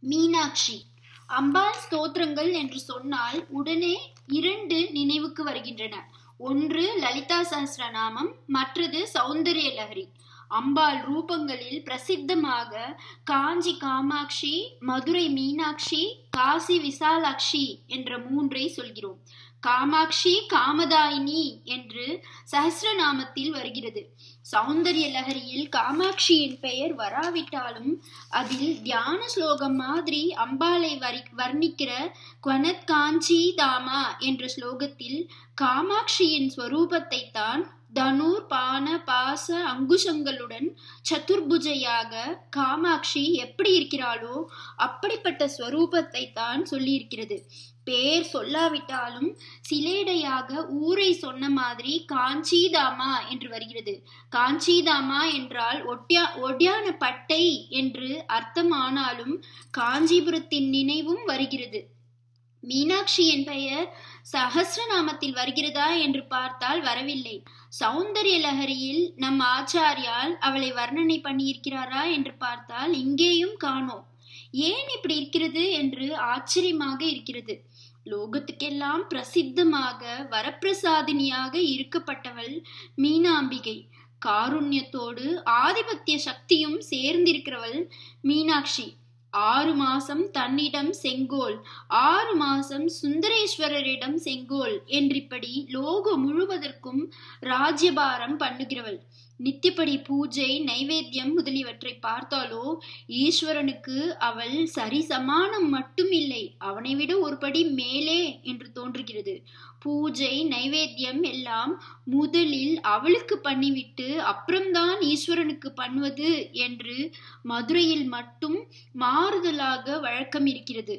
மீனாட்சி அம்பாள் ஸ்தோத்திரங்கள் என்று சொன்னால் உடனே இரண்டு நினைவுக்கு வருகின்றன ஒன்று லலிதா சஹஸ்ரநாமம் மற்றது சௌந்தரிய லஹரி அம்பாள் ரூபங்களில் பிரசித்தமாக காஞ்சி காமாட்சி மதுரை மீனாட்சி காசி விசாலாட்சி என்ற மூன்றை சொல்கிறோம் காமாட்சி காமதாயினி என்று சஹஸ்ரநாமத்தில் வருகிறது சௌந்தரிய லஹரியில் காமாட்சியின் பெயர் வராவிட்டாலும் அதில் தியான ஸ்லோகம் மாதிரி அம்பாளை வரி வர்ணிக்கிற குவனத் காஞ்சி தாமா என்ற ஸ்லோகத்தில் காமாட்சியின் ஸ்வரூபத்தை தான் தனுர் பான பாச அங்குஷங்களுடன் சதுர்புஜையாக காமாட்சி எப்படி இருக்கிறாளோ அப்படிப்பட்ட ஸ்வரூபத்தை தான் சொல்லியிருக்கிறது பேர் சொல்லாவிட்டாலும் சிலேடையாக ஊரை சொன்ன மாதிரி காஞ்சிதாமா என்று வருகிறது காஞ்சிதாமா என்றால் ஒட்டியா ஒடியான பட்டை என்று அர்த்தமானாலும் காஞ்சிபுரத்தின் நினைவும் வருகிறது மீனாட்சியின் பெயர் சஹசிரநாமத்தில் வருகிறதா என்று பார்த்தால் வரவில்லை சௌந்தரிய லஹரியில் நம் ஆச்சாரியால் அவளை வர்ணனை பண்ணியிருக்கிறாரா என்று பார்த்தால் இங்கேயும் காணோம் ஏன் இப்படி இருக்கிறது என்று ஆச்சரியமாக இருக்கிறது லோகத்துக்கெல்லாம் பிரசித்தமாக வரப்பிரசாதினியாக இருக்கப்பட்டவள் மீனாம்பிகை காருண்யத்தோடு ஆதிபத்திய சக்தியும் சேர்ந்திருக்கிறவள் மீனாட்சி ஆறு மாசம் தன்னிடம் செங்கோல் ஆறு மாசம் சுந்தரேஸ்வரரிடம் செங்கோல் என்றிப்படி லோகம் முழுவதற்கும் ராஜ்யபாரம் பண்ணுகிறவள் நித்தியப்படி பூஜை நைவேத்தியம் முதலியவற்றை பார்த்தாலோ ஈஸ்வரனுக்கு அவள் சரி சமானம் மட்டும் இல்லை அவனை விட ஒரு படி மேலே என்று தோன்றுகிறது பூஜை நைவேத்தியம் எல்லாம் முதலில் அவளுக்கு பண்ணிவிட்டு அப்புறம்தான் ஈஸ்வரனுக்கு பண்ணுவது என்று மதுரையில் மட்டும் மாறுதலாக வழக்கம் இருக்கிறது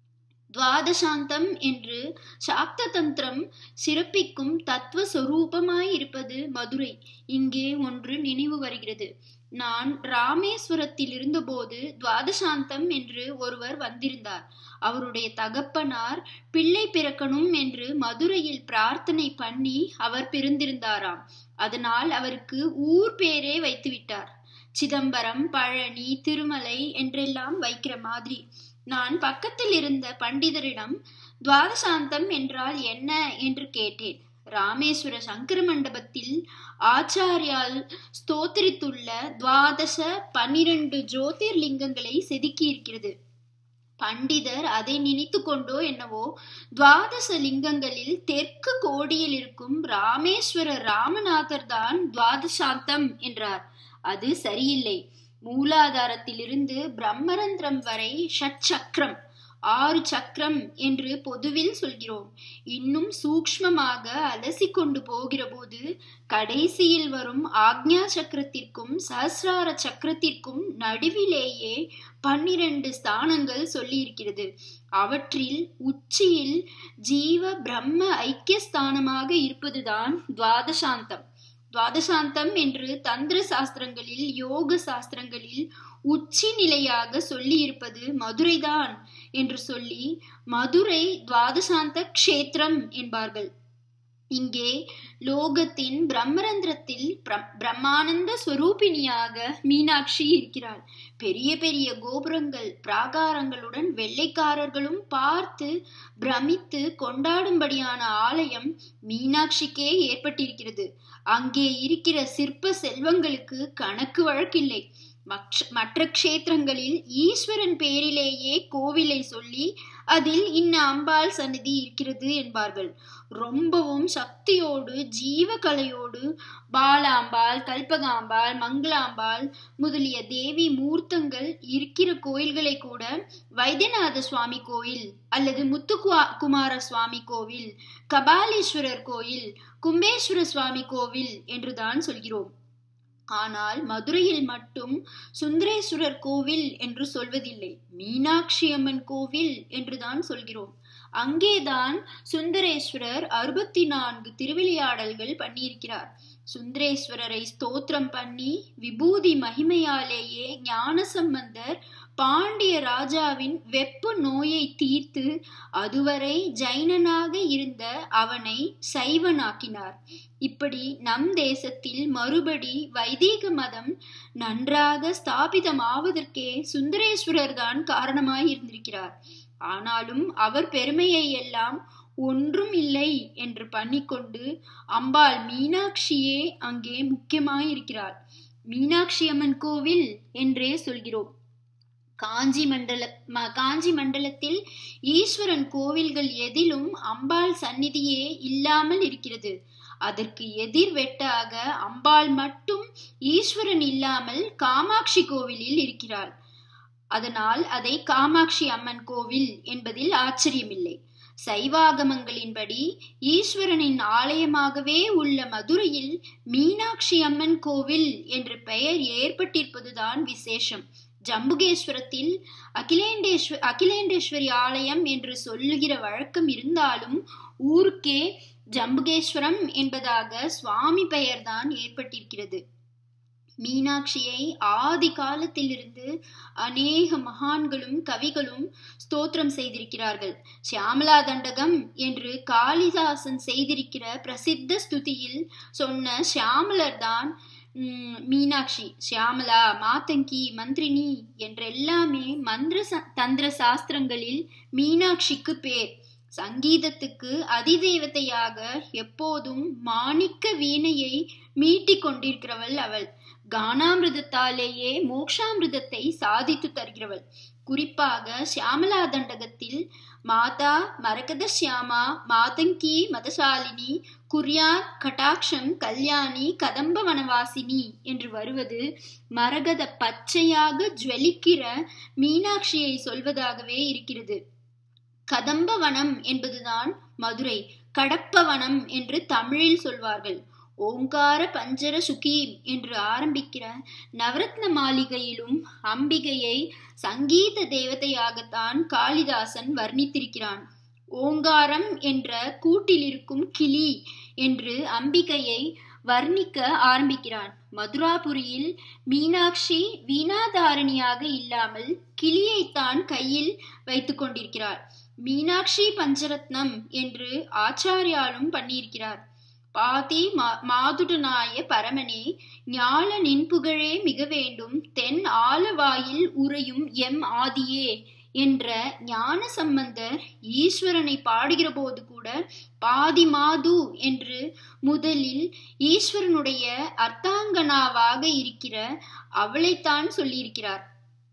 துவாதசாந்தம் என்று சாக்த தந்திரம் சிறப்பிக்கும் தத்துவ சொரூபமாய் இருப்பது மதுரை இங்கே ஒன்று நினைவு வருகிறது நான் ராமேஸ்வரத்தில் இருந்தபோது துவாதசாந்தம் என்று ஒருவர் வந்திருந்தார் அவருடைய தகப்பனார் பிள்ளை பிறக்கணும் என்று மதுரையில் பிரார்த்தனை பண்ணி அவர் பிறந்திருந்தாராம் அதனால் அவருக்கு ஊர் பேரே வைத்து விட்டார் சிதம்பரம் பழனி திருமலை என்றெல்லாம் வைக்கிற மாதிரி நான் பக்கத்தில் இருந்த பண்டிதரிடம் துவாதசாந்தம் என்றால் என்ன என்று கேட்டேன் ராமேஸ்வர சங்கர மண்டபத்தில் ஆச்சாரியால் ஸ்தோத்திரித்துள்ள துவாதச பன்னிரண்டு ஜோதிர்லிங்கங்களை செதுக்கி இருக்கிறது பண்டிதர் அதை நினைத்து கொண்டோ என்னவோ துவாதச லிங்கங்களில் தெற்கு கோடியில் இருக்கும் ராமேஸ்வர ராமநாதர் தான் துவாதசாந்தம் என்றார் அது சரியில்லை மூலாதாரத்திலிருந்து பிரம்மரந்திரம் வரை ஷட் சக்கரம் ஆறு சக்கரம் என்று பொதுவில் சொல்கிறோம் இன்னும் சூக்ஷ்மமாக அலசி கொண்டு போகிற போது கடைசியில் வரும் ஆக்ஞா சக்கரத்திற்கும் சஹசிரார சக்கரத்திற்கும் நடுவிலேயே பன்னிரண்டு ஸ்தானங்கள் சொல்லியிருக்கிறது அவற்றில் உச்சியில் ஜீவ பிரம்ம ஐக்கியஸ்தானமாக இருப்பதுதான் துவாதசாந்தம் துவாதசாந்தம் என்று தந்திர சாஸ்திரங்களில் யோக சாஸ்திரங்களில் உச்சி நிலையாக சொல்லி இருப்பது மதுரைதான் என்று சொல்லி மதுரை துவாதசாந்த க்ஷேத்திரம் என்பார்கள் இங்கே லோகத்தின் பிரம்மரந்திரத்தில் பிரம்மானந்த ஸ்வரூபிணியாக மீனாட்சி இருக்கிறாள் பெரிய பெரிய கோபுரங்கள் பிராகாரங்களுடன் வெள்ளைக்காரர்களும் பார்த்து பிரமித்து கொண்டாடும்படியான ஆலயம் மீனாட்சிக்கே ஏற்பட்டிருக்கிறது அங்கே இருக்கிற சிற்ப செல்வங்களுக்கு கணக்கு வழக்கில்லை மற்ற க்ஷேத்திரங்களில் ஈஸ்வரன் பேரிலேயே கோவிலை சொல்லி அதில் இன்ன அம்பாள் சன்னதி இருக்கிறது என்பார்கள் ரொம்பவும் சக்தியோடு ஜீவகலையோடு பாலாம்பாள் கல்பகாம்பாள் மங்களாம்பாள் முதலிய தேவி மூர்த்தங்கள் இருக்கிற கோயில்களை கூட வைத்தியநாத சுவாமி கோயில் அல்லது முத்துக்குமார சுவாமி கோவில் கபாலீஸ்வரர் கோயில் கும்பேஸ்வர சுவாமி கோவில் என்றுதான் சொல்கிறோம் ஆனால் மதுரையில் மட்டும் சுந்தரேஸ்வரர் கோவில் என்று சொல்வதில்லை மீனாட்சி அம்மன் கோவில் என்றுதான் சொல்கிறோம் அங்கேதான் சுந்தரேஸ்வரர் அறுபத்தி நான்கு திருவிளையாடல்கள் பண்ணியிருக்கிறார் சுந்தரேஸ்வரரை ஸ்தோத்திரம் பண்ணி விபூதி மகிமையாலேயே ஞான சம்பந்தர் பாண்டிய ராஜாவின் வெப்பு நோயை தீர்த்து அதுவரை ஜைனனாக இருந்த அவனை சைவனாக்கினார் இப்படி நம் தேசத்தில் மறுபடி வைதீக மதம் நன்றாக ஸ்தாபிதமாவதற்கே சுந்தரேஸ்வரர் தான் காரணமாய் இருந்திருக்கிறார் ஆனாலும் அவர் பெருமையை எல்லாம் ஒன்றும் இல்லை என்று பண்ணிக்கொண்டு அம்பாள் மீனாட்சியே அங்கே முக்கியமாயிருக்கிறாள் மீனாட்சி அம்மன் கோவில் என்றே சொல்கிறோம் காஞ்சி மண்டல காஞ்சி மண்டலத்தில் ஈஸ்வரன் கோவில்கள் எதிலும் அம்பாள் சந்நிதியே இல்லாமல் இருக்கிறது அதற்கு எதிர் வெட்டாக அம்பாள் மட்டும் ஈஸ்வரன் இல்லாமல் காமாட்சி கோவிலில் இருக்கிறாள் அதனால் அதை காமாட்சி அம்மன் கோவில் என்பதில் ஆச்சரியமில்லை சைவாகமங்களின்படி ஈஸ்வரனின் ஆலயமாகவே உள்ள மதுரையில் மீனாட்சி அம்மன் கோவில் என்ற பெயர் ஏற்பட்டிருப்பதுதான் விசேஷம் ஜம்புகேஸ்வரத்தில் அகிலேண்டேஸ்வ அகிலேண்டேஸ்வரி ஆலயம் என்று சொல்லுகிற வழக்கம் இருந்தாலும் ஊருக்கே ஜம்புகேஸ்வரம் என்பதாக சுவாமி பெயர்தான் ஏற்பட்டிருக்கிறது மீனாட்சியை ஆதி காலத்திலிருந்து அநேக மகான்களும் கவிகளும் ஸ்தோத்திரம் செய்திருக்கிறார்கள் சியாமலா தண்டகம் என்று காளிதாசன் செய்திருக்கிற பிரசித்த ஸ்துதியில் சொன்ன சியாமலர் தான் மீனாட்சி சியாமலா மாத்தங்கி மந்திரினி என்றெல்லாமே மந்திர தந்திர சாஸ்திரங்களில் மீனாட்சிக்கு பேர் சங்கீதத்துக்கு அதிதேவதையாக எப்போதும் மாணிக்க வீணையை மீட்டிக் கொண்டிருக்கிறவள் அவள் கானாமிருதத்தாலேயே மோக்ஷாமிருதத்தை சாதித்து தருகிறவள் குறிப்பாக சியாமலா தண்டகத்தில் மாதா மரகத சியாமா மாதங்கி மதசாலினி குர்யாத் கட்டாட்சம் கல்யாணி கதம்ப வனவாசினி என்று வருவது மரகத பச்சையாக ஜுவலிக்கிற மீனாட்சியை சொல்வதாகவே இருக்கிறது கதம்ப வனம் என்பதுதான் மதுரை கடப்ப வனம் என்று தமிழில் சொல்வார்கள் ஓங்கார பஞ்சர சுகீம் என்று ஆரம்பிக்கிற நவரத்ன மாளிகையிலும் அம்பிகையை சங்கீத தேவதையாகத்தான் காளிதாசன் வர்ணித்திருக்கிறான் ஓங்காரம் என்ற கூட்டில் இருக்கும் கிளி என்று அம்பிகையை வர்ணிக்க ஆரம்பிக்கிறான் மதுராபுரியில் மீனாட்சி வீணாதாரணியாக இல்லாமல் கிளியைத்தான் கையில் வைத்துக் கொண்டிருக்கிறார் மீனாட்சி பஞ்சரத்னம் என்று ஆச்சாரியாலும் பண்ணியிருக்கிறார் பாதி மா மாதுடனாய பரமனே ஞால நின்புகழே மிக வேண்டும் தென் ஆலவாயில் உறையும் எம் ஆதியே என்ற ஞான சம்பந்தர் ஈஸ்வரனை பாடுகிற போது கூட பாதி மாது என்று முதலில் ஈஸ்வரனுடைய அர்த்தாங்கனாவாக இருக்கிற அவளைத்தான் சொல்லியிருக்கிறார்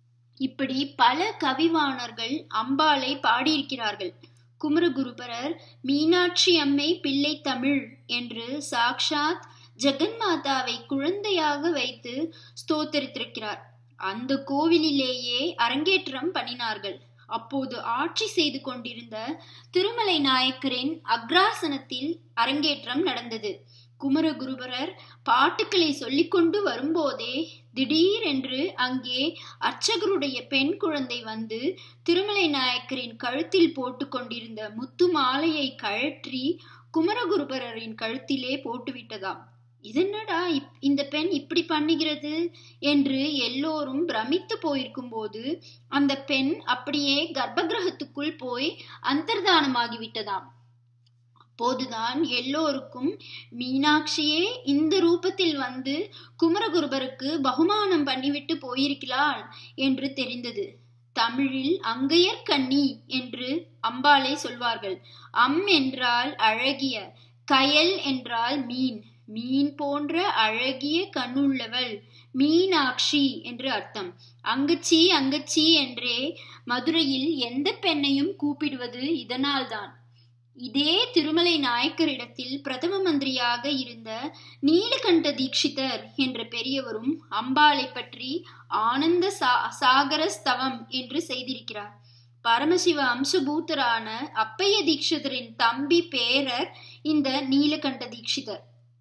இப்படி பல கவிவாணர்கள் அம்பாளை பாடியிருக்கிறார்கள் குமரகுருபரர் மீனாட்சி அம்மை பிள்ளை தமிழ் என்று சாக்ஷாத் ஜெகன்மாதாவை குழந்தையாக வைத்து ஸ்தோத்தரித்திருக்கிறார் அந்த கோவிலிலேயே அரங்கேற்றம் பண்ணினார்கள் அப்போது ஆட்சி செய்து கொண்டிருந்த திருமலை நாயக்கரின் அக்ராசனத்தில் அரங்கேற்றம் நடந்தது குமரகுருபரர் பாட்டுக்களை சொல்லிக்கொண்டு வரும்போதே திடீரென்று அங்கே அர்ச்சகருடைய பெண் குழந்தை வந்து திருமலை நாயக்கரின் கழுத்தில் போட்டு கொண்டிருந்த முத்து மாலையை கழற்றி குமரகுருபரரின் கழுத்திலே போட்டுவிட்டதாம் இதென்னடா இந்த பெண் இப்படி பண்ணுகிறது என்று எல்லோரும் பிரமித்து போயிருக்கும் போது அந்த பெண் அப்படியே கர்ப்பகிரகத்துக்குள் போய் அந்தர்தானமாகிவிட்டதாம் அப்போதுதான் எல்லோருக்கும் மீனாட்சியே இந்த ரூபத்தில் வந்து குமரகுருபருக்கு பகுமானம் பண்ணிவிட்டு போயிருக்கிறாள் என்று தெரிந்தது தமிழில் அங்கையர் கண்ணி என்று அம்பாளை சொல்வார்கள் அம் என்றால் அழகிய கயல் என்றால் மீன் மீன் போன்ற அழகிய கண்ணுள்ளவள் மீனாட்சி என்று அர்த்தம் அங்கச்சி அங்கச்சி என்றே மதுரையில் எந்த பெண்ணையும் கூப்பிடுவது இதனால்தான் இதே திருமலை நாயக்கரிடத்தில் பிரதம மந்திரியாக இருந்த நீலகண்ட தீட்சிதர் என்ற பெரியவரும் அம்பாளை பற்றி ஆனந்த சா சாகர ஸ்தவம் என்று செய்திருக்கிறார் பரமசிவ அம்சபூத்தரான அப்பைய தீட்சிதரின் தம்பி பேரர் இந்த நீலகண்ட தீட்சிதர்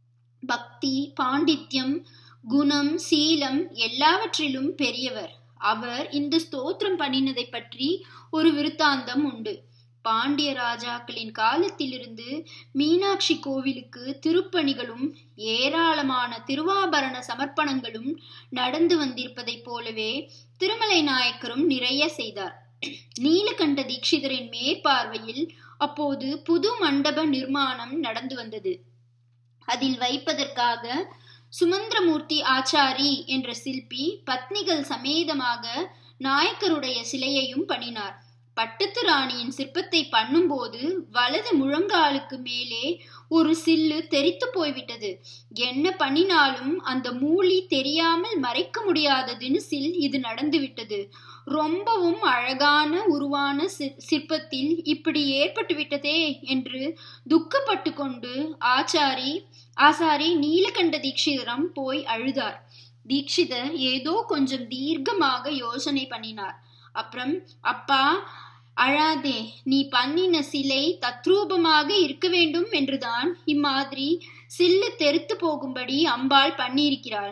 பக்தி பாண்டித்யம் குணம் சீலம் எல்லாவற்றிலும் பெரியவர் அவர் இந்த ஸ்தோத்திரம் பண்ணினதை பற்றி ஒரு விருத்தாந்தம் உண்டு பாண்டிய ராஜாக்களின் காலத்திலிருந்து மீனாட்சி கோவிலுக்கு திருப்பணிகளும் ஏராளமான திருவாபரண சமர்ப்பணங்களும் நடந்து வந்திருப்பதைப் போலவே திருமலை நாயக்கரும் நிறைய செய்தார் நீலகண்ட தீட்சிதரின் மேற்பார்வையில் அப்போது புது மண்டப நிர்மாணம் நடந்து வந்தது அதில் வைப்பதற்காக சுமந்திரமூர்த்தி ஆச்சாரி என்ற சிற்பி பத்னிகள் சமேதமாக நாயக்கருடைய சிலையையும் பண்ணினார் பட்டத்து ராணியின் சிற்பத்தை பண்ணும்போது வலது முழங்காலுக்கு மேலே ஒரு சில்லு தெரித்து போய்விட்டது என்ன பண்ணினாலும் அந்த மூலி தெரியாமல் மறைக்க முடியாததுன்னு சில் இது நடந்துவிட்டது ரொம்பவும் அழகான உருவான சிற்பத்தில் இப்படி ஏற்பட்டு விட்டதே என்று துக்கப்பட்டு கொண்டு ஆச்சாரி ஆசாரி நீலகண்ட தீட்சிதரம் போய் அழுதார் தீட்சிதர் ஏதோ கொஞ்சம் தீர்க்கமாக யோசனை பண்ணினார் அப்புறம் அப்பா அழாதே நீ பண்ணின சிலை தத்ரூபமாக இருக்க வேண்டும் என்றுதான் இம்மாதிரி சில்லு தெருத்து போகும்படி அம்பாள் பண்ணியிருக்கிறாள்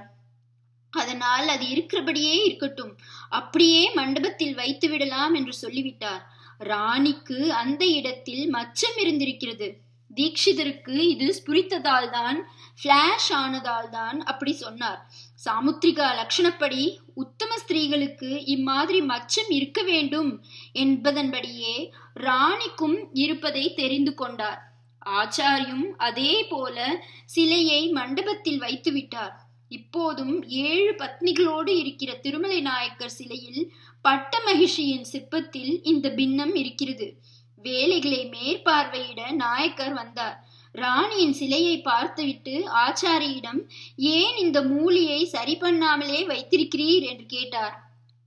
அதனால் அது இருக்கிறபடியே இருக்கட்டும் அப்படியே மண்டபத்தில் வைத்து விடலாம் என்று சொல்லிவிட்டார் ராணிக்கு அந்த இடத்தில் மச்சம் இருந்திருக்கிறது தீக்ஷிதருக்கு இது ஸ்புரித்ததால் தான் பிளாஷ் ஆனதால் தான் அப்படி சொன்னார் சாமுத்திரிகா லட்சணப்படி உத்தம ஸ்திரீகளுக்கு இம்மாதிரி மச்சம் இருக்க வேண்டும் என்பதன்படியே ராணிக்கும் இருப்பதை தெரிந்து கொண்டார் ஆச்சாரியும் அதே போல சிலையை மண்டபத்தில் வைத்து விட்டார் இப்போதும் ஏழு பத்னிகளோடு இருக்கிற திருமலை நாயக்கர் சிலையில் பட்ட மகிழ்ச்சியின் சிற்பத்தில் இந்த பின்னம் இருக்கிறது வேலைகளை மேற்பார்வையிட நாயக்கர் வந்தார் ராணியின் சிலையை பார்த்துவிட்டு ஆச்சாரியிடம் ஏன் இந்த மூலியை சரி பண்ணாமலே வைத்திருக்கிறீர் என்று கேட்டார்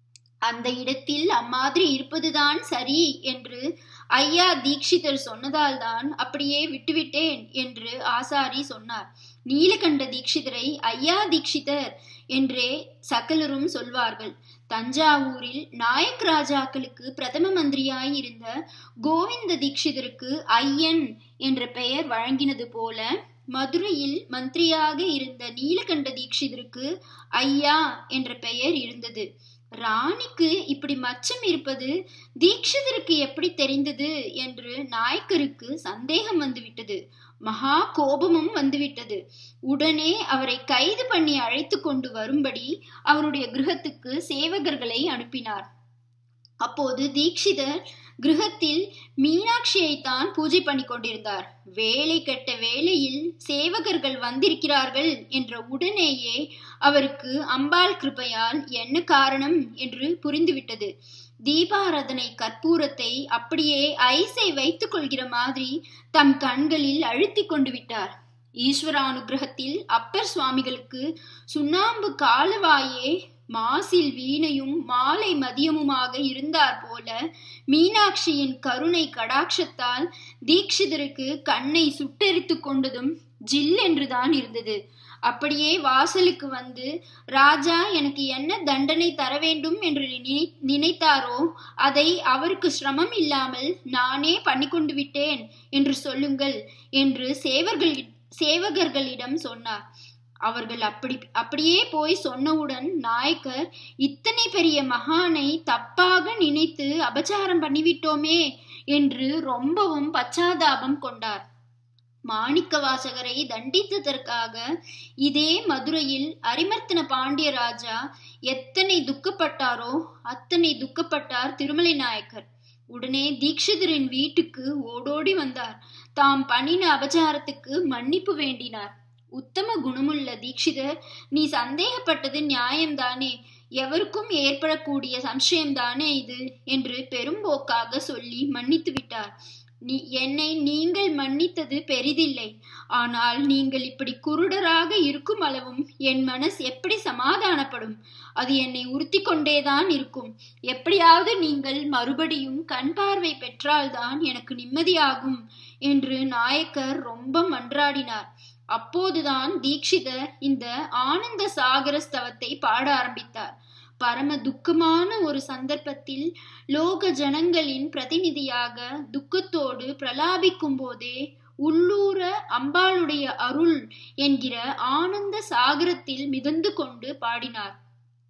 அந்த இடத்தில் அம்மாதிரி இருப்பதுதான் சரி என்று ஐயா தீக்ஷிதர் சொன்னதால் தான் அப்படியே விட்டுவிட்டேன் என்று ஆசாரி சொன்னார் நீலகண்ட தீக்ஷிதரை ஐயா தீக்ஷிதர் என்றே சகலரும் சொல்வார்கள் தஞ்சாவூரில் நாயக் ராஜாக்களுக்கு பிரதம மந்திரியாய் இருந்த கோவிந்த தீக்ஷிதருக்கு ஐயன் என்ற பெயர் வழங்கினது போல மதுரையில் மந்திரியாக இருந்த நீலகண்ட தீக்ஷிதருக்கு ஐயா என்ற பெயர் இருந்தது ராணிக்கு இப்படி மச்சம் இருப்பது தீக்ஷிதருக்கு எப்படி தெரிந்தது என்று நாயக்கருக்கு சந்தேகம் வந்துவிட்டது மகா கோபமும் வந்துவிட்டது உடனே அவரை கைது பண்ணி அழைத்து கொண்டு வரும்படி அவருடைய கிரகத்துக்கு சேவகர்களை அனுப்பினார் அப்போது தீக்ஷிதர் கிரகத்தில் மீனாட்சியை தான் பூஜை பண்ணி கொண்டிருந்தார் வேலை கெட்ட வேளையில் சேவகர்கள் வந்திருக்கிறார்கள் என்ற உடனேயே அவருக்கு அம்பாள் கிருபையால் என்ன காரணம் என்று புரிந்துவிட்டது தீபாராதனை கற்பூரத்தை அப்படியே ஐசை வைத்துக் கொள்கிற மாதிரி தம் கண்களில் அழுத்தி கொண்டு விட்டார் ஈஸ்வரானுகிரகத்தில் அப்பர் சுவாமிகளுக்கு சுண்ணாம்பு காலவாயே மாசில் வீணையும் மாலை மதியமுமாக இருந்தார் போல மீனாட்சியின் கருணை கடாட்சத்தால் தீக்ஷிதருக்கு கண்ணை சுட்டெரித்து கொண்டதும் ஜில் என்றுதான் இருந்தது அப்படியே வாசலுக்கு வந்து ராஜா எனக்கு என்ன தண்டனை தர வேண்டும் என்று நினைத்தாரோ அதை அவருக்கு சிரமம் இல்லாமல் நானே பண்ணி கொண்டு விட்டேன் என்று சொல்லுங்கள் என்று சேவர்கள் சேவகர்களிடம் சொன்னார் அவர்கள் அப்படி அப்படியே போய் சொன்னவுடன் நாயக்கர் இத்தனை பெரிய மகானை தப்பாக நினைத்து அபச்சாரம் பண்ணிவிட்டோமே என்று ரொம்பவும் பச்சாதாபம் கொண்டார் மாணிக்க வாசகரை தண்டித்ததற்காக இதே மதுரையில் அரிமர்த்தன பாண்டிய ராஜா எத்தனை துக்கப்பட்டாரோ அத்தனை துக்கப்பட்டார் திருமலை நாயக்கர் உடனே தீக்ஷிதரின் வீட்டுக்கு ஓடோடி வந்தார் தாம் பண்ணின அபச்சாரத்துக்கு மன்னிப்பு வேண்டினார் உத்தம குணமுள்ள தீக்ஷிதர் நீ சந்தேகப்பட்டது நியாயம்தானே எவருக்கும் ஏற்படக்கூடிய சம்சயம்தானே இது என்று பெரும்போக்காக சொல்லி மன்னித்து விட்டார் நீ என்னை நீங்கள் மன்னித்தது பெரிதில்லை ஆனால் நீங்கள் இப்படி குருடராக இருக்கும் அளவும் என் மனசு எப்படி சமாதானப்படும் அது என்னை உறுத்தி கொண்டேதான் இருக்கும் எப்படியாவது நீங்கள் மறுபடியும் கண் பார்வை பெற்றால்தான் எனக்கு நிம்மதியாகும் என்று நாயக்கர் ரொம்ப மன்றாடினார் அப்போதுதான் தீக்ஷிதர் இந்த ஆனந்த சாகர ஸ்தவத்தை பாட ஆரம்பித்தார் பரம துக்கமான ஒரு சந்தர்ப்பத்தில் லோக ஜனங்களின் பிரதிநிதியாக துக்கத்தோடு பிரலாபிக்கும் போதே உள்ளூர அம்பாளுடைய அருள் என்கிற ஆனந்த சாகரத்தில் மிதந்து கொண்டு பாடினார்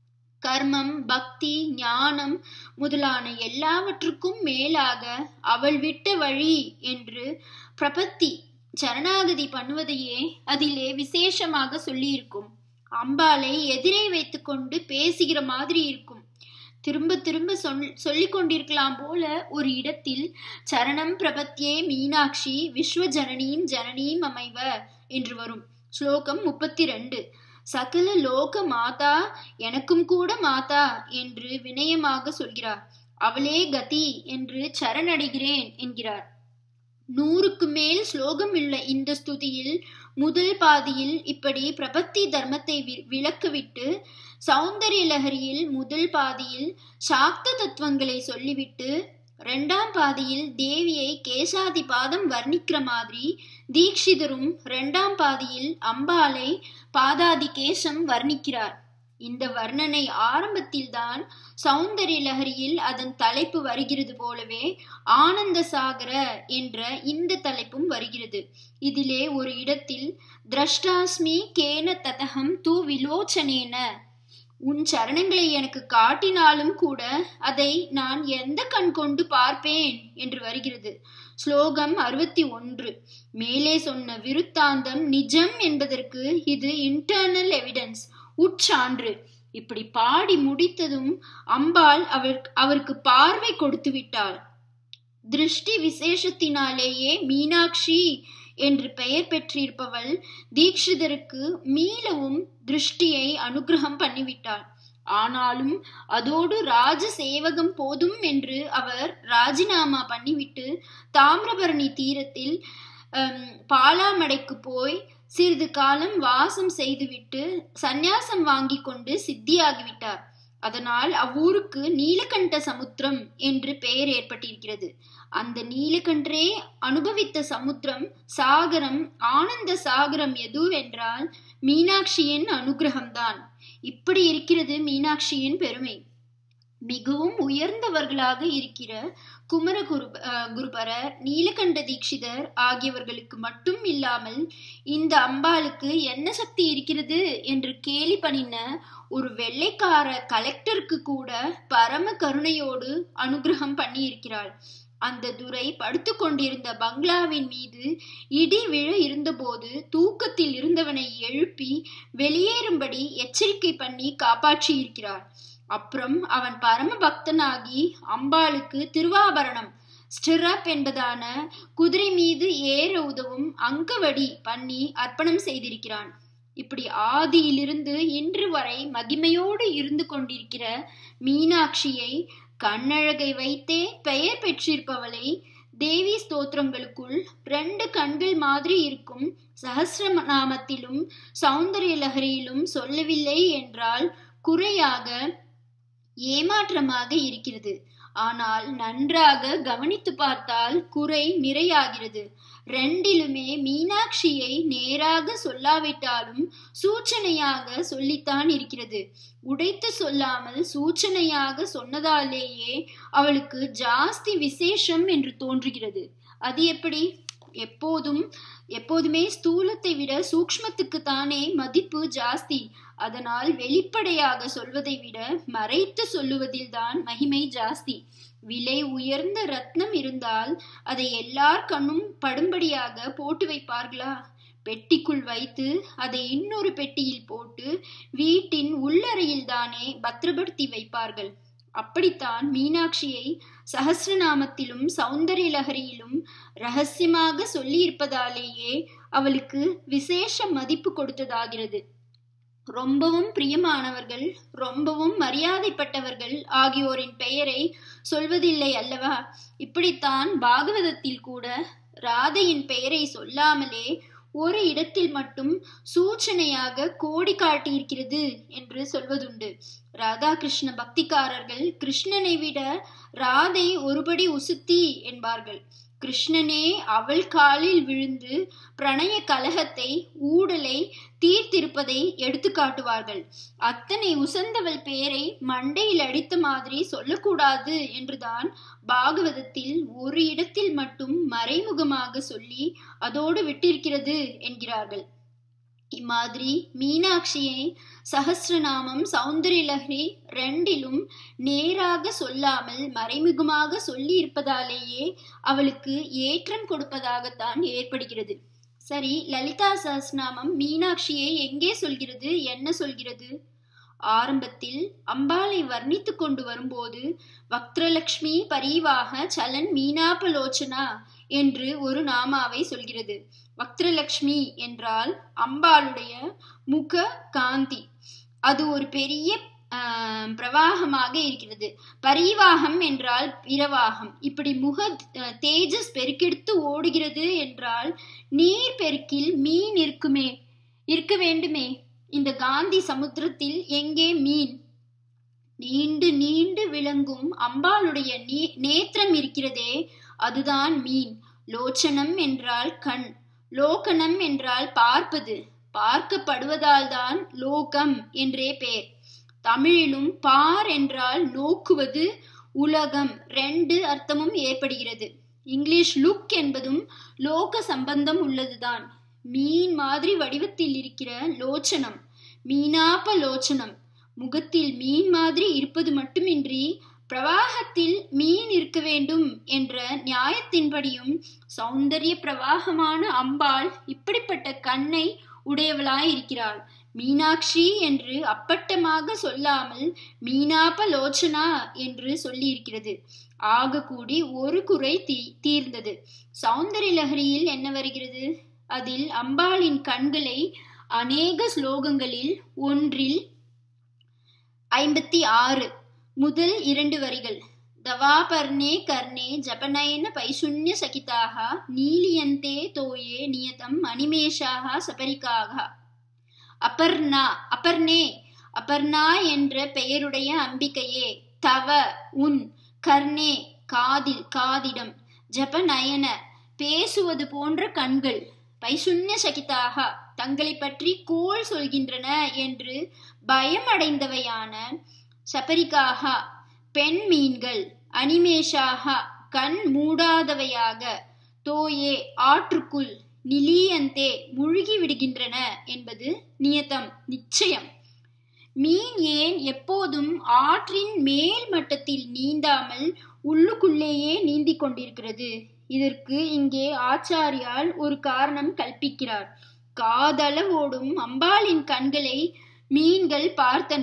கர்மம் பக்தி ஞானம் முதலான எல்லாவற்றுக்கும் மேலாக அவள் விட்ட வழி என்று பிரபத்தி சரணாகதி பண்ணுவதையே அதிலே விசேஷமாக சொல்லியிருக்கும் அம்பாளை எதிரே வைத்துக்கொண்டு பேசுகிற மாதிரி இருக்கும் திரும்ப திரும்ப சொல் சொல்லிக் கொண்டிருக்கலாம் போல ஒரு இடத்தில் சரணம் பிரபத்தியே மீனாட்சி விஸ்வ ஜனனீம் ஜனனீம் அமைவ என்று வரும் ஸ்லோகம் முப்பத்தி ரெண்டு சகல லோக மாதா எனக்கும் கூட மாதா என்று வினயமாக சொல்கிறார் அவளே கதி என்று சரணடைகிறேன் என்கிறார் நூறுக்கு மேல் ஸ்லோகம் உள்ள இந்த ஸ்துதியில் முதல் பாதியில் இப்படி பிரபத்தி தர்மத்தை விளக்குவிட்டு சௌந்தரிய லஹரியில் முதல் பாதியில் சாக்த தத்துவங்களை சொல்லிவிட்டு ரெண்டாம் பாதியில் தேவியை கேசாதி பாதம் வர்ணிக்கிற மாதிரி தீக்ஷிதரும் ரெண்டாம் பாதியில் அம்பாளை பாதாதி கேசம் வர்ணிக்கிறார் இந்த வர்ணனை ஆரம்பத்தில்தான் சௌந்தரிய லஹரியில் அதன் தலைப்பு வருகிறது போலவே ஆனந்த சாகர என்ற இந்த தலைப்பும் வருகிறது இதிலே ஒரு இடத்தில் திரஷ்டாஸ்மி கேன ததகம் தூ விலோச்சனேன உன் சரணங்களை எனக்கு காட்டினாலும் கூட அதை நான் எந்த கண் கொண்டு பார்ப்பேன் என்று வருகிறது ஸ்லோகம் அறுபத்தி ஒன்று மேலே சொன்ன விருத்தாந்தம் நிஜம் என்பதற்கு இது இன்டர்னல் எவிடன்ஸ் உட்சான்று இப்படி பாடி முடித்ததும் அம்பாள் அவர் அவருக்கு பார்வை கொடுத்து விட்டாள் திருஷ்டி விசேஷத்தினாலேயே மீனாட்சி என்று பெயர் பெற்றிருப்பவள் தீக்ஷிதருக்கு மீளவும் திருஷ்டியை அனுகிரகம் பண்ணிவிட்டாள் ஆனாலும் அதோடு ராஜ சேவகம் போதும் என்று அவர் ராஜினாமா பண்ணிவிட்டு தாமிரபரணி தீரத்தில் பாலாமடைக்கு போய் சிறிது காலம் வாசம் செய்துவிட்டு சந்நியாசம் வாங்கி கொண்டு சித்தியாகிவிட்டார் அதனால் அவ்வூருக்கு நீலகண்ட சமுத்திரம் என்று பெயர் ஏற்பட்டிருக்கிறது அந்த நீலகண்டரே அனுபவித்த சமுத்திரம் சாகரம் ஆனந்த சாகரம் எதுவென்றால் மீனாட்சியின் அனுகிரகம்தான் இப்படி இருக்கிறது மீனாட்சியின் பெருமை மிகவும் உயர்ந்தவர்களாக இருக்கிற குமர குரு குருபரர் நீலகண்ட தீட்சிதர் ஆகியவர்களுக்கு மட்டும் இல்லாமல் இந்த அம்பாளுக்கு என்ன சக்தி இருக்கிறது என்று கேலி பண்ணின ஒரு வெள்ளைக்கார கலெக்டருக்கு கூட பரம கருணையோடு அனுகிரகம் பண்ணி இருக்கிறாள் அந்த துரை படுத்து கொண்டிருந்த பங்களாவின் மீது இடி விழ இருந்தபோது தூக்கத்தில் இருந்தவனை எழுப்பி வெளியேறும்படி எச்சரிக்கை பண்ணி காப்பாற்றி இருக்கிறார் அப்புறம் அவன் பரம பக்தனாகி அம்பாளுக்கு திருவாபரணம் ஸ்டிரப் என்பதான குதிரை மீது ஏற உதவும் அங்கவடி பண்ணி அர்ப்பணம் செய்திருக்கிறான் இப்படி ஆதியிலிருந்து இன்று வரை மகிமையோடு இருந்து கொண்டிருக்கிற மீனாட்சியை கண்ணழகை வைத்தே பெயர் பெற்றிருப்பவளை தேவி ஸ்தோத்திரங்களுக்குள் ரெண்டு கண்கள் மாதிரி இருக்கும் சஹசிரநாமத்திலும் சௌந்தரிய லஹரியிலும் சொல்லவில்லை என்றால் குறையாக ஏமாற்றமாக இருக்கிறது ஆனால் நன்றாக கவனித்து பார்த்தால் குறை நிறையாகிறது ரெண்டிலுமே மீனாட்சியை நேராக சொல்லாவிட்டாலும் சூச்சனையாக சொல்லித்தான் இருக்கிறது உடைத்து சொல்லாமல் சூச்சனையாக சொன்னதாலேயே அவளுக்கு ஜாஸ்தி விசேஷம் என்று தோன்றுகிறது அது எப்படி எப்போதும் எப்போதுமே ஸ்தூலத்தை விட சூக்மத்துக்கு தானே மதிப்பு ஜாஸ்தி அதனால் வெளிப்படையாக சொல்வதை விட மறைத்து சொல்லுவதில்தான் மகிமை ஜாஸ்தி விலை உயர்ந்த ரத்னம் இருந்தால் அதை எல்லார் கண்ணும் படும்படியாக போட்டு வைப்பார்களா பெட்டிக்குள் வைத்து அதை இன்னொரு பெட்டியில் போட்டு வீட்டின் உள்ளறையில் தானே பத்திரப்படுத்தி வைப்பார்கள் அப்படித்தான் மீனாட்சியை சஹசிரநாமத்திலும் சௌந்தரிய லகரியிலும் ரகசியமாக சொல்லி இருப்பதாலேயே அவளுக்கு விசேஷ மதிப்பு கொடுத்ததாகிறது ரொம்பவும் பிரியமானவர்கள் ரொம்பவும் மரியாதைப்பட்டவர்கள் ஆகியோரின் பெயரை சொல்வதில்லை அல்லவா இப்படித்தான் பாகவதத்தில் கூட ராதையின் பெயரை சொல்லாமலே ஒரு இடத்தில் மட்டும் சூச்சனையாக கோடி காட்டியிருக்கிறது என்று சொல்வதுண்டு ராதாகிருஷ்ண பக்திக்காரர்கள் கிருஷ்ணனை விட ராதை ஒருபடி உசுத்தி என்பார்கள் கிருஷ்ணனே அவள் காலில் விழுந்து பிரணய கலகத்தை ஊடலை தீர்த்திருப்பதை எடுத்து காட்டுவார்கள் அத்தனை உசந்தவள் பேரை மண்டையில் அடித்த மாதிரி சொல்லக்கூடாது என்றுதான் பாகவதத்தில் ஒரு இடத்தில் மட்டும் மறைமுகமாக சொல்லி அதோடு விட்டிருக்கிறது என்கிறார்கள் இம்மாதிரி மீனாட்சியை சஹசிரநாமம் சௌந்தரியலஹரி ரெண்டிலும் நேராக சொல்லாமல் மறைமுகமாக சொல்லி இருப்பதாலேயே அவளுக்கு ஏற்றம் கொடுப்பதாகத்தான் ஏற்படுகிறது சரி லலிதா சஹஸ்ரநாமம் மீனாட்சியை எங்கே சொல்கிறது என்ன சொல்கிறது ஆரம்பத்தில் அம்பாளை வர்ணித்து கொண்டு வரும்போது வக்ரலக்ஷ்மி பரிவாக சலன் மீனாபலோச்சனா என்று ஒரு நாமாவை சொல்கிறது வக்ரலக்ஷ்மி என்றால் அம்பாளுடைய முக காந்தி அது ஒரு பெரிய பிரவாகமாக இருக்கிறது பரிவாகம் என்றால் பிரவாகம் இப்படி முக தேஜஸ் பெருக்கெடுத்து ஓடுகிறது என்றால் நீர் பெருக்கில் மீன் இருக்குமே இருக்க வேண்டுமே இந்த காந்தி சமுத்திரத்தில் எங்கே மீன் நீண்டு நீண்டு விளங்கும் அம்பாளுடைய நீ நேத்திரம் இருக்கிறதே அதுதான் மீன் லோச்சனம் என்றால் கண் லோகனம் என்றால் பார்ப்பது பார்க்கப்படுவதால் தான் லோகம் என்றே பெயர் தமிழிலும் பார் என்றால் நோக்குவது உலகம் ரெண்டு அர்த்தமும் ஏற்படுகிறது இங்கிலீஷ் லுக் என்பதும் லோக சம்பந்தம் உள்ளதுதான் மீன் மாதிரி வடிவத்தில் இருக்கிற லோச்சனம் மீனாப்ப லோச்சனம் முகத்தில் மீன் மாதிரி இருப்பது மட்டுமின்றி பிரவாகத்தில் மீன் இருக்க வேண்டும் என்ற நியாயத்தின்படியும் சௌந்தரிய பிரவாகமான அம்பாள் இப்படிப்பட்ட கண்ணை உடையவளாய் இருக்கிறாள் மீனாட்சி என்று அப்பட்டமாக சொல்லாமல் மீனாப்ப லோச்சனா என்று சொல்லி இருக்கிறது ஆக கூடி ஒரு குறை தீ தீர்ந்தது சௌந்தரிய லஹரியில் என்ன வருகிறது அதில் அம்பாளின் கண்களை அநேக ஸ்லோகங்களில் ஒன்றில் ஐம்பத்தி ஆறு முதல் இரண்டு வரிகள் தவாபர்ணே கர்ணே ஜபநயன பைசுன்ய சகிதாக நீலியந்தே தோயே நியதம் அனிமேஷாக சபரிக்காக அபர்ணா அபர்ணே அபர்ணா என்ற பெயருடைய அம்பிகையே தவ உன் கர்ணே காதில் காதிடம் ஜபநயன பேசுவது போன்ற கண்கள் பைசுன்ய சகிதாக தங்களை பற்றி கோள் சொல்கின்றன என்று பயமடைந்தவையான சபரிக்காக பெண் மீன்கள் அனிமேஷாக கண் மூடாதவையாக தோயே ஆற்றுக்குள் நிலியந்தே முழுகி விடுகின்றன என்பது நியதம் நிச்சயம் மீன் ஏன் எப்போதும் ஆற்றின் மேல் மட்டத்தில் நீந்தாமல் உள்ளுக்குள்ளேயே நீந்திக் கொண்டிருக்கிறது இதற்கு இங்கே ஆச்சாரியால் ஒரு காரணம் கல்பிக்கிறார் காதளவோடும் அம்பாளின் கண்களை மீன்கள் பார்த்தன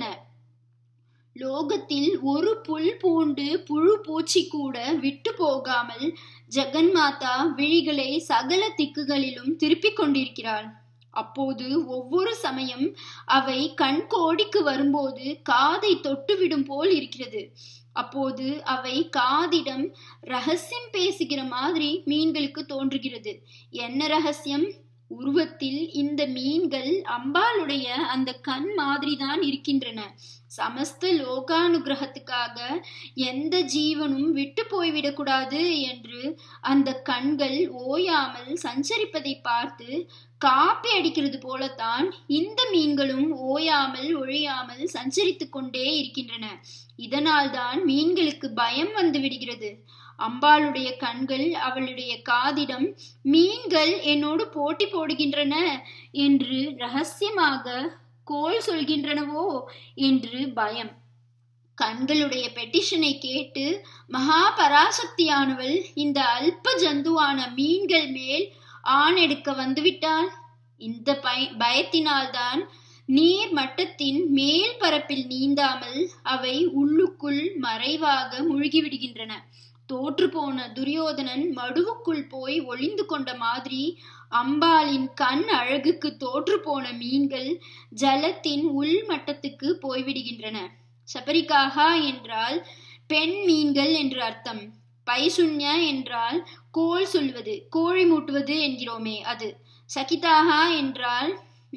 லோகத்தில் ஒரு புல் பூண்டு புழு பூச்சி கூட விட்டு போகாமல் ஜெகன்மாதா விழிகளை சகல திக்குகளிலும் திருப்பிக் கொண்டிருக்கிறாள் அப்போது ஒவ்வொரு சமயம் அவை கண்கோடிக்கு வரும்போது காதை தொட்டுவிடும் போல் இருக்கிறது அப்போது அவை காதிடம் ரகசியம் பேசுகிற மாதிரி மீன்களுக்கு தோன்றுகிறது என்ன ரகசியம் உருவத்தில் இந்த மீன்கள் அம்பாளுடைய அந்த கண் மாதிரிதான் இருக்கின்றன சமஸ்த லோகானுகிரகத்துக்காக எந்த ஜீவனும் விட்டு போய்விடக்கூடாது என்று அந்த கண்கள் ஓயாமல் சஞ்சரிப்பதை பார்த்து காப்பி அடிக்கிறது போலத்தான் இந்த மீன்களும் ஓயாமல் ஒழியாமல் சஞ்சரித்து கொண்டே இருக்கின்றன இதனால்தான் மீன்களுக்கு பயம் வந்து விடுகிறது அம்பாளுடைய கண்கள் அவளுடைய காதிடம் மீன்கள் என்னோடு போட்டி போடுகின்றன என்று ரகசியமாக கோல் சொல்கின்றனவோ என்று பயம் கண்களுடைய பெட்டிஷனை கேட்டு மகா பராசக்தியானவள் இந்த அல்ப ஜந்துவான மீன்கள் மேல் ஆண் எடுக்க வந்துவிட்டாள் இந்த பய பயத்தினால்தான் நீர் மட்டத்தின் மேல் பரப்பில் நீந்தாமல் அவை உள்ளுக்குள் மறைவாக மூழ்கிவிடுகின்றன தோற்று போன துரியோதனன் மடுவுக்குள் போய் ஒளிந்து கொண்ட மாதிரி அம்பாளின் கண் அழகுக்கு தோற்று போன மீன்கள் ஜலத்தின் உள் மட்டத்துக்கு போய்விடுகின்றன சபரிகாகா என்றால் பெண் மீன்கள் என்று அர்த்தம் பைசுன்யா என்றால் கோல் சொல்வது கோழி மூட்டுவது என்கிறோமே அது சகிதாகா என்றால்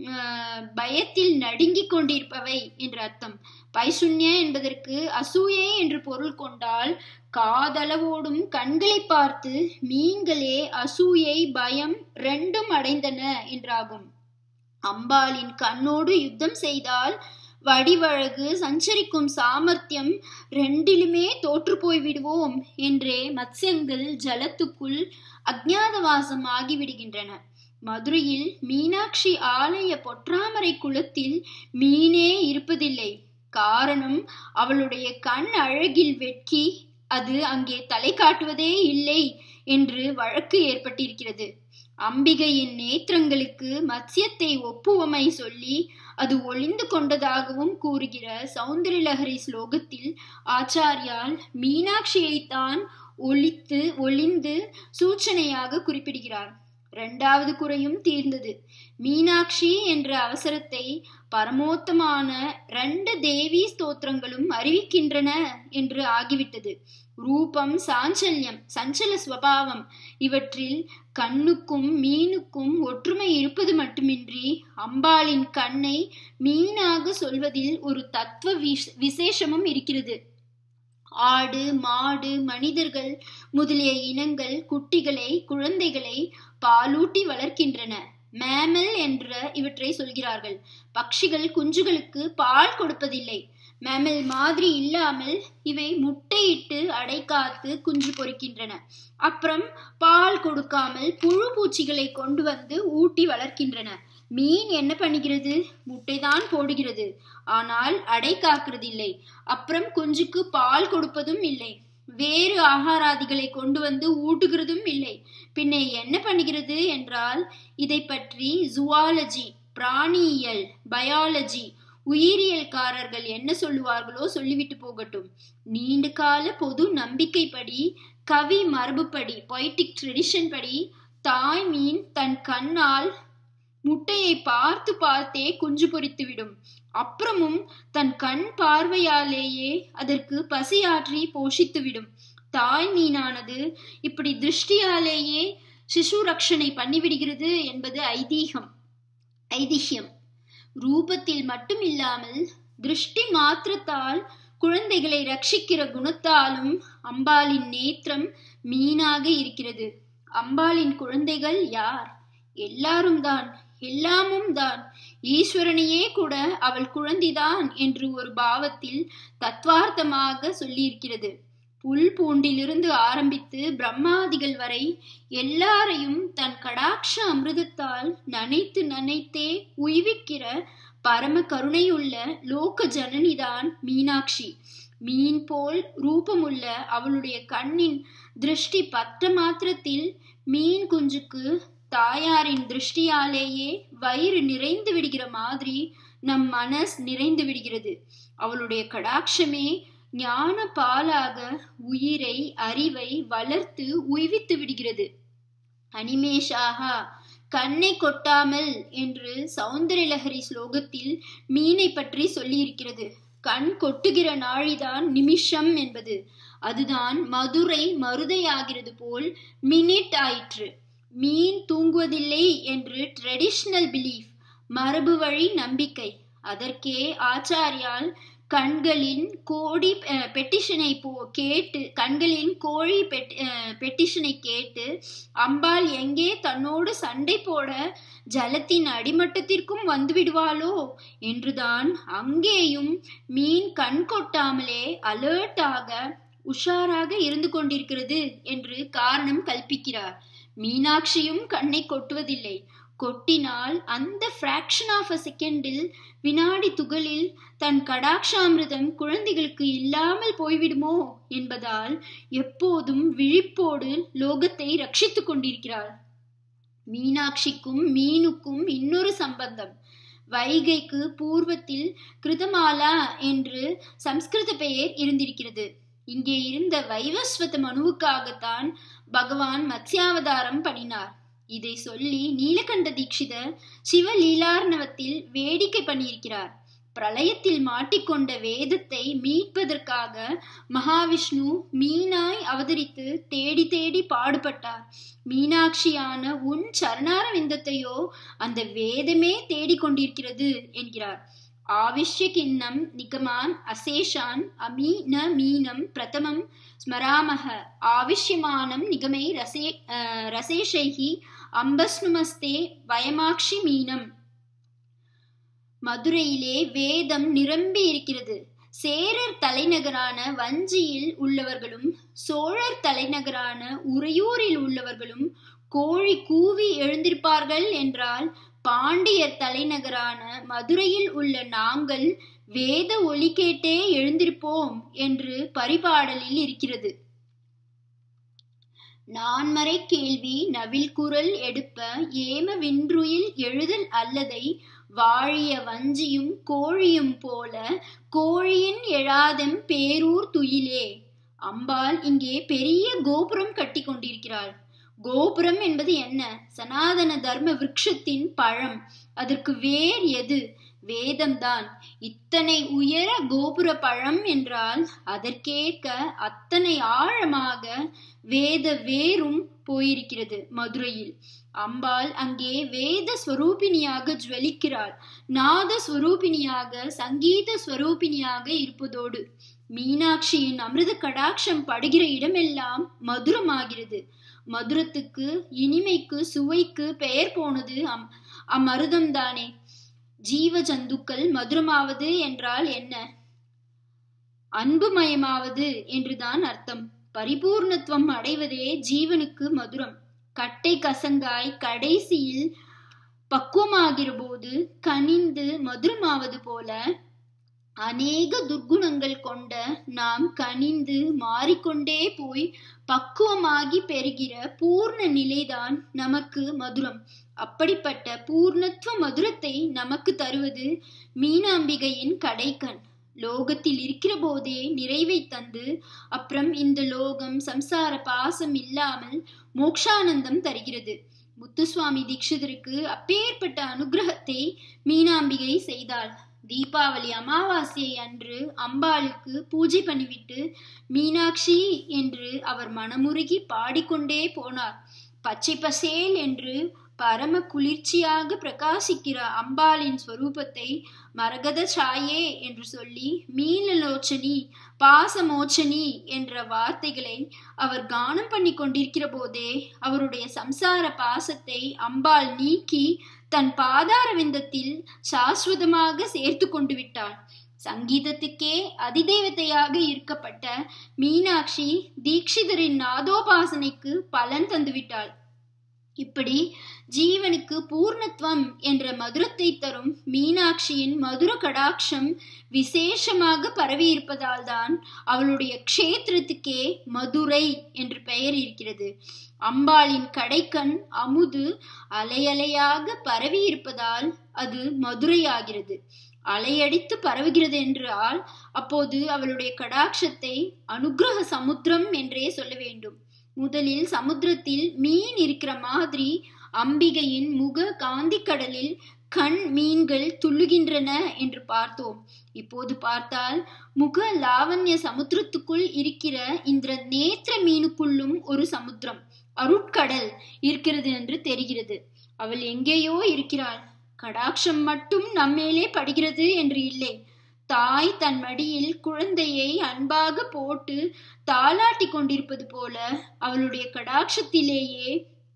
பயத்தில் நடுங்கிக் கொண்டிருப்பவை என்று அர்த்தம் பைசுன்யா என்பதற்கு அசூயை என்று பொருள் கொண்டால் காதளவோடும் கண்களை பார்த்து மீன்களே அசூயை பயம் ரெண்டும் அடைந்தன என்றாகும் அம்பாளின் கண்ணோடு யுத்தம் செய்தால் வடிவழகு சஞ்சரிக்கும் சாமர்த்தியம் ரெண்டிலுமே தோற்று போய் விடுவோம் என்றே மத்ஸ்யங்கள் ஜலத்துக்குள் அஜ்ஞாதவாசம் ஆகிவிடுகின்றன மதுரையில் மீனாட்சி ஆலய பொற்றாமரை குளத்தில் மீனே இருப்பதில்லை காரணம் அவளுடைய கண் அழகில் வெட்கி அது அங்கே தலை காட்டுவதே இல்லை என்று வழக்கு ஏற்பட்டிருக்கிறது அம்பிகையின் நேத்திரங்களுக்கு மத்சியத்தை ஒப்புவமை சொல்லி அது ஒளிந்து கொண்டதாகவும் கூறுகிற சௌந்தரலஹரி ஸ்லோகத்தில் ஆச்சாரியால் மீனாட்சியைத்தான் ஒளித்து ஒளிந்து சூச்சனையாக குறிப்பிடுகிறார் இரண்டாவது குறையும் தீர்ந்தது மீனாட்சி என்ற அவசரத்தை பரமோத்தமான ரெண்டு தேவி ஸ்தோத்திரங்களும் அறிவிக்கின்றன என்று ஆகிவிட்டது ரூபம் சாஞ்சல்யம் சஞ்சல ஸ்வபாவம் இவற்றில் கண்ணுக்கும் மீனுக்கும் ஒற்றுமை இருப்பது மட்டுமின்றி அம்பாளின் கண்ணை மீனாக சொல்வதில் ஒரு தத்துவ விசேஷமும் இருக்கிறது ஆடு மாடு மனிதர்கள் முதலிய இனங்கள் குட்டிகளை குழந்தைகளை பாலூட்டி வளர்க்கின்றன மேமல் என்ற இவற்றை சொல்கிறார்கள் பட்சிகள் குஞ்சுகளுக்கு பால் கொடுப்பதில்லை மேமல் மாதிரி இல்லாமல் இவை முட்டையிட்டு அடை காத்து குஞ்சு பொறிக்கின்றன அப்புறம் பால் கொடுக்காமல் புழு பூச்சிகளை கொண்டு வந்து ஊட்டி வளர்க்கின்றன மீன் என்ன பண்ணுகிறது முட்டைதான் போடுகிறது ஆனால் அடை காக்கிறது இல்லை அப்புறம் குஞ்சுக்கு பால் கொடுப்பதும் இல்லை வேறு ஆகாராதிகளை கொண்டு வந்து ஊட்டுகிறதும் இல்லை பின்ன என்ன பண்ணுகிறது என்றால் இதை பற்றி ஜுவாலஜி பிராணியியல் பயாலஜி உயிரியல்காரர்கள் என்ன சொல்லுவார்களோ சொல்லிவிட்டு போகட்டும் நீண்ட கால பொது நம்பிக்கைப்படி கவி மரபுப்படி பொய்டிக் ட்ரெடிஷன் படி தாய் மீன் தன் கண்ணால் முட்டையை பார்த்து பார்த்தே குஞ்சு பொறித்துவிடும் அப்புறமும் தன் கண் பார்வையாலேயே அதற்கு பசியாற்றி போஷித்துவிடும் தாய் மீனானது இப்படி திருஷ்டியாலேயே சிசு ரக்ஷனை பண்ணிவிடுகிறது என்பது ஐதீகம் ஐதிஹ்யம் ரூபத்தில் மட்டும் இல்லாமல் திருஷ்டி மாத்திரத்தால் குழந்தைகளை ரட்சிக்கிற குணத்தாலும் அம்பாளின் நேத்திரம் மீனாக இருக்கிறது அம்பாளின் குழந்தைகள் யார் எல்லாரும் தான் எல்லாமும் தான் ஈஸ்வரனையே கூட அவள் குழந்தைதான் என்று ஒரு பாவத்தில் தத்வார்த்தமாக சொல்லியிருக்கிறது புல் பூண்டிலிருந்து ஆரம்பித்து பிரம்மாதிகள் வரை எல்லாரையும் தன் கடாட்ச அமிர்தத்தால் நனைத்து நனைத்தே உய்விக்கிற பரம கருணையுள்ள லோக ஜனனிதான் மீனாட்சி மீன் போல் ரூபமுள்ள அவளுடைய கண்ணின் திருஷ்டி பற்ற மாத்திரத்தில் மீன் குஞ்சுக்கு தாயாரின் திருஷ்டியாலேயே வயிறு நிறைந்து விடுகிற மாதிரி நம் மனஸ் நிறைந்து விடுகிறது அவளுடைய கடாட்சமே ஞான பாலாக உயிரை அறிவை வளர்த்து உய்வித்து விடுகிறது அனிமேஷாகா கண்ணை கொட்டாமல் என்று சௌந்தரலஹரி ஸ்லோகத்தில் மீனை பற்றி சொல்லியிருக்கிறது கண் கொட்டுகிற நாழிதான் நிமிஷம் என்பது அதுதான் மதுரை மருதையாகிறது போல் மினிட் ஆயிற்று மீன் தூங்குவதில்லை என்று ட்ரெடிஷ்னல் பிலீஃப் மரபு வழி நம்பிக்கை அதற்கே ஆச்சாரியால் கண்களின் கோடி பெட்டிஷனை போ கேட்டு கண்களின் கோழி பெட் பெட்டிஷனை கேட்டு அம்பாள் எங்கே தன்னோடு சண்டை போட ஜலத்தின் அடிமட்டத்திற்கும் வந்து விடுவாளோ என்றுதான் அங்கேயும் மீன் கண் கொட்டாமலே அலர்ட்டாக உஷாராக இருந்து கொண்டிருக்கிறது என்று காரணம் கல்பிக்கிறார் மீனாட்சியும் கண்ணை கொட்டுவதில்லை கொட்டினால் அந்த ஃப்ராக்ஷன் ஆஃப் அ செகண்டில் வினாடி துகளில் தன் கடாட்சாமிரதம் குழந்தைகளுக்கு இல்லாமல் போய்விடுமோ என்பதால் எப்போதும் விழிப்போடு லோகத்தை ரட்சித்துக் கொண்டிருக்கிறாள் மீனாட்சிக்கும் மீனுக்கும் இன்னொரு சம்பந்தம் வைகைக்கு பூர்வத்தில் கிருதமாலா என்று சம்ஸ்கிருத பெயர் இருந்திருக்கிறது இங்கே இருந்த வைவஸ்வத மனுவுக்காகத்தான் பகவான் மத்ஸ்யாவதாரம் பண்ணினார் இதை சொல்லி நீலகண்ட தீட்சிதர் சிவலீலார்ணவத்தில் வேடிக்கை பண்ணியிருக்கிறார் பிரளயத்தில் மாட்டிக்கொண்ட வேதத்தை மீட்பதற்காக மகாவிஷ்ணு மீனாய் அவதரித்து தேடி தேடி பாடுபட்டார் மீனாட்சியான உன் சரணாரவிந்தத்தையோ அந்த வேதமே தேடிக்கொண்டிருக்கிறது என்கிறார் ஆவிஷ்ய கிண்ணம் நிகமான் அசேஷான் அமீ ந மீனம் பிரதமம் ஸ்மராமக ஆவிஷ்யமானம் நிகமை ரசே ரசேஷைஹி அம்பஸ்னுமஸ்தே வயமாக்ஷி மீனம் மதுரையிலே வேதம் நிரம்பி இருக்கிறது சேரர் தலைநகரான வஞ்சியில் உள்ளவர்களும் சோழர் தலைநகரான உறையூரில் உள்ளவர்களும் கோழி கூவி எழுந்திருப்பார்கள் என்றால் பாண்டியர் தலைநகரான மதுரையில் உள்ள நாங்கள் வேத ஒலி கேட்டே எழுந்திருப்போம் என்று பரிபாடலில் இருக்கிறது நான்மறை கேள்வி நவில் குரல் எடுப்ப ஏம வின்றுயில் எழுதல் அல்லதை வாழிய வஞ்சியும் கோழியும் போல கோழியின் எழாதெம் பேரூர் துயிலே அம்பாள் இங்கே பெரிய கோபுரம் கட்டி கொண்டிருக்கிறாள் கோபுரம் என்பது என்ன சனாதன தர்ம விருட்சத்தின் பழம் அதற்கு வேர் எது வேதம்தான் இத்தனை உயர கோபுர பழம் என்றால் அதற்கேற்க அத்தனை ஆழமாக வேத வேரும் போயிருக்கிறது மதுரையில் அம்பாள் அங்கே வேத ஸ்வரூபிணியாக ஜுவலிக்கிறாள் நாத ஸ்வரூபிணியாக சங்கீத ஸ்வரூபிணியாக இருப்பதோடு மீனாட்சியின் அமிர்த கடாட்சம் படுகிற இடமெல்லாம் மதுரமாகிறது மதுரத்துக்கு இனிமைக்கு சுவைக்கு பெயர் போனது அம் அம்மருதம் தானே ஜீவ ஜந்துக்கள் மதுரமாவது என்றால் என்ன அன்புமயமாவது என்றுதான் அர்த்தம் பரிபூர்ணத்துவம் அடைவதே ஜீவனுக்கு மதுரம் கட்டை கசங்காய் கடைசியில் பக்குவமாகிற போது கனிந்து மதுரமாவது போல அநேக துர்குணங்கள் கொண்ட நாம் கனிந்து மாறிக்கொண்டே போய் பக்குவமாகி பெறுகிற பூர்ண நிலைதான் நமக்கு மதுரம் அப்படிப்பட்ட பூர்ணத்துவ மதுரத்தை நமக்கு தருவது மீனாம்பிகையின் கடைக்கண் லோகத்தில் இருக்கிற போதே நிறைவை தந்து அப்புறம் இந்த லோகம் சம்சார பாசம் இல்லாமல் மோக்ஷானந்தம் தருகிறது முத்துசுவாமி தீட்சிதருக்கு அப்பேற்பட்ட அனுகிரகத்தை மீனாம்பிகை செய்தாள் தீபாவளி அமாவாசையை அன்று அம்பாளுக்கு பூஜை பண்ணிவிட்டு மீனாட்சி என்று அவர் மனமுருகி பாடிக்கொண்டே போனார் பச்சை பசேல் என்று பரம குளிர்ச்சியாக பிரகாசிக்கிற அம்பாளின் ஸ்வரூபத்தை மரகத சாயே என்று சொல்லி மீனலோச்சனி பாசமோச்சனி என்ற வார்த்தைகளை அவர் கானம் பண்ணி கொண்டிருக்கிற போதே அவருடைய சம்சார பாசத்தை அம்பாள் நீக்கி தன் பாதார விந்தத்தில் சாஸ்வதமாக சேர்த்து கொண்டு விட்டாள் சங்கீதத்துக்கே அதிதேவதையாக இருக்கப்பட்ட மீனாட்சி தீட்சிதரின் நாதோபாசனைக்கு பலன் தந்துவிட்டாள் இப்படி ஜீவனுக்கு பூர்ணத்துவம் என்ற மதுரத்தை தரும் மீனாட்சியின் மதுர கடாட்சம் விசேஷமாக பரவி இருப்பதால் தான் அவளுடைய க்ஷேத்திரத்துக்கே மதுரை என்று பெயர் இருக்கிறது அம்பாளின் கடைக்கண் அமுது அலையலையாக பரவி இருப்பதால் அது மதுரையாகிறது அலையடித்து பரவுகிறது என்றால் அப்போது அவளுடைய கடாட்சத்தை அனுகிரக சமுத்திரம் என்றே சொல்ல வேண்டும் முதலில் சமுத்திரத்தில் மீன் இருக்கிற மாதிரி அம்பிகையின் முக காந்தி கடலில் கண் மீன்கள் துள்ளுகின்றன என்று பார்த்தோம் இப்போது பார்த்தால் முக லாவண்ய சமுத்திரத்துக்குள் இருக்கிற இந்த நேத்திர மீனுக்குள்ளும் ஒரு சமுத்திரம் அருட்கடல் இருக்கிறது என்று தெரிகிறது அவள் எங்கேயோ இருக்கிறாள் கடாட்சம் மட்டும் நம்மேலே படுகிறது என்று இல்லை தாய் தன் மடியில் குழந்தையை அன்பாக போட்டு தாளாட்டி கொண்டிருப்பது போல அவளுடைய கடாட்சத்திலேயே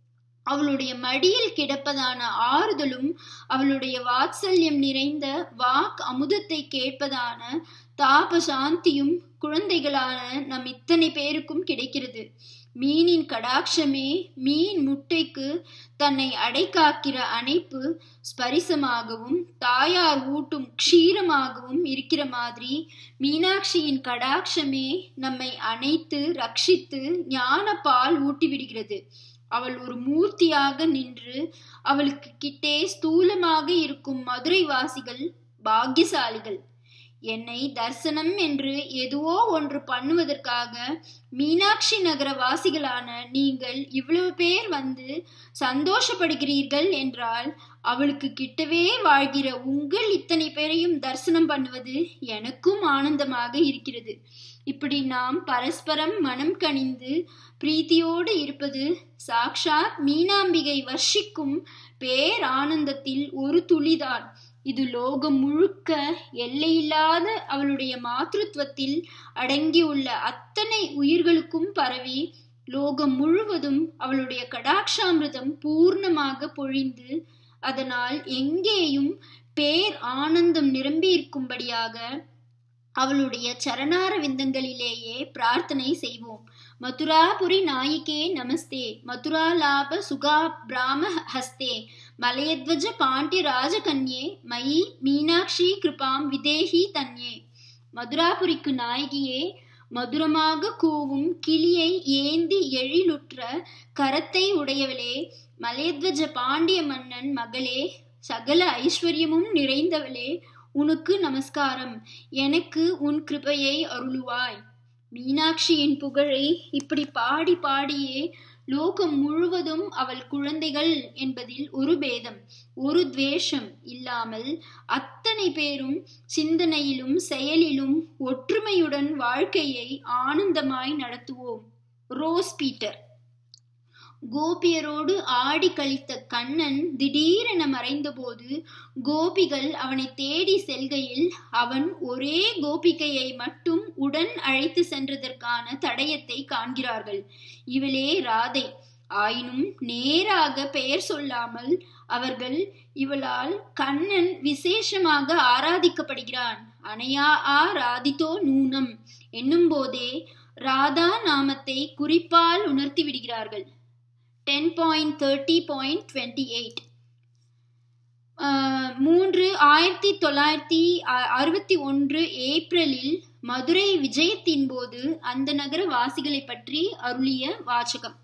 அவளுடைய மடியில் கிடப்பதான ஆறுதலும் அவளுடைய வாத்சல்யம் நிறைந்த வாக் அமுதத்தை கேட்பதான தாப சாந்தியும் குழந்தைகளான நம் இத்தனை பேருக்கும் கிடைக்கிறது மீனின் கடாட்சமே மீன் முட்டைக்கு தன்னை அடைக்காக்கிற அணைப்பு ஸ்பரிசமாகவும் தாயார் ஊட்டும் க்ஷீரமாகவும் இருக்கிற மாதிரி மீனாட்சியின் கடாட்சமே நம்மை அணைத்து ரட்சித்து ஞான பால் ஊட்டிவிடுகிறது அவள் ஒரு மூர்த்தியாக நின்று அவளுக்கு கிட்டே ஸ்தூலமாக இருக்கும் மதுரை வாசிகள் பாக்கியசாலிகள் என்னை தரிசனம் என்று எதுவோ ஒன்று பண்ணுவதற்காக மீனாட்சி நகர வாசிகளான நீங்கள் இவ்வளவு பேர் வந்து சந்தோஷப்படுகிறீர்கள் என்றால் அவளுக்கு கிட்டவே வாழ்கிற உங்கள் இத்தனை பேரையும் தரிசனம் பண்ணுவது எனக்கும் ஆனந்தமாக இருக்கிறது இப்படி நாம் பரஸ்பரம் மனம் கனிந்து பிரீத்தியோடு இருப்பது சாக்ஷாத் மீனாம்பிகை வர்ஷிக்கும் பேர் ஆனந்தத்தில் ஒரு துளிதான் இது லோகம் முழுக்க எல்லையில்லாத அவளுடைய மாதృత్வத்தில் அடங்கியுள்ள அத்தனை உயிர்களுக்கும் பரவி லோகம் முழுவதும் அவளுடைய கடாட்சாமிரதம் பூர்ணமாக பொழிந்து அதனால் எங்கேயும் பேர் ஆனந்தம் நிரம்பி இருக்கும்படியாக அவளுடைய சரணார விந்தங்களிலேயே பிரார்த்தனை செய்வோம் மதுராபுரி நாயிகே நமஸ்தே மதுராலாப சுகா பிராம ஹஸ்தே மலையத்வஜ பாண்டிய ராஜகன்யே மயி மீனாட்சி கிருபாம் விதேஹி தன்யே மதுராபுரிக்கு நாயகியே மதுரமாக கூவும் கிளியை ஏந்தி எழிலுற்ற கரத்தை உடையவளே மலையத்வஜ பாண்டிய மன்னன் மகளே சகல ஐஸ்வர்யமும் நிறைந்தவளே உனக்கு நமஸ்காரம் எனக்கு உன் கிருபையை அருளுவாய் மீனாட்சியின் புகழை இப்படி பாடி பாடியே லோகம் முழுவதும் அவள் குழந்தைகள் என்பதில் ஒரு பேதம் ஒரு துவேஷம் இல்லாமல் அத்தனை பேரும் சிந்தனையிலும் செயலிலும் ஒற்றுமையுடன் வாழ்க்கையை ஆனந்தமாய் நடத்துவோம் ரோஸ் பீட்டர் கோபியரோடு ஆடி கழித்த கண்ணன் திடீரென மறைந்தபோது கோபிகள் அவனை தேடி செல்கையில் அவன் ஒரே கோபிகையை மட்டும் உடன் அழைத்து சென்றதற்கான தடயத்தை காண்கிறார்கள் இவளே ராதை ஆயினும் நேராக பெயர் சொல்லாமல் அவர்கள் இவளால் கண்ணன் விசேஷமாக ஆராதிக்கப்படுகிறான் அனையா ஆராதித்தோ நூனம் என்னும் போதே ராதா நாமத்தை குறிப்பால் உணர்த்தி விடுகிறார்கள் ten point thirty point twenty eight மூன்று ஆயிரத்தி தொள்ளாயிரத்தி அறுபத்தி ஒன்று ஏப்ரலில் மதுரை விஜயத்தின் போது அந்த நகர வாசிகளை பற்றி அருளிய வாசகம்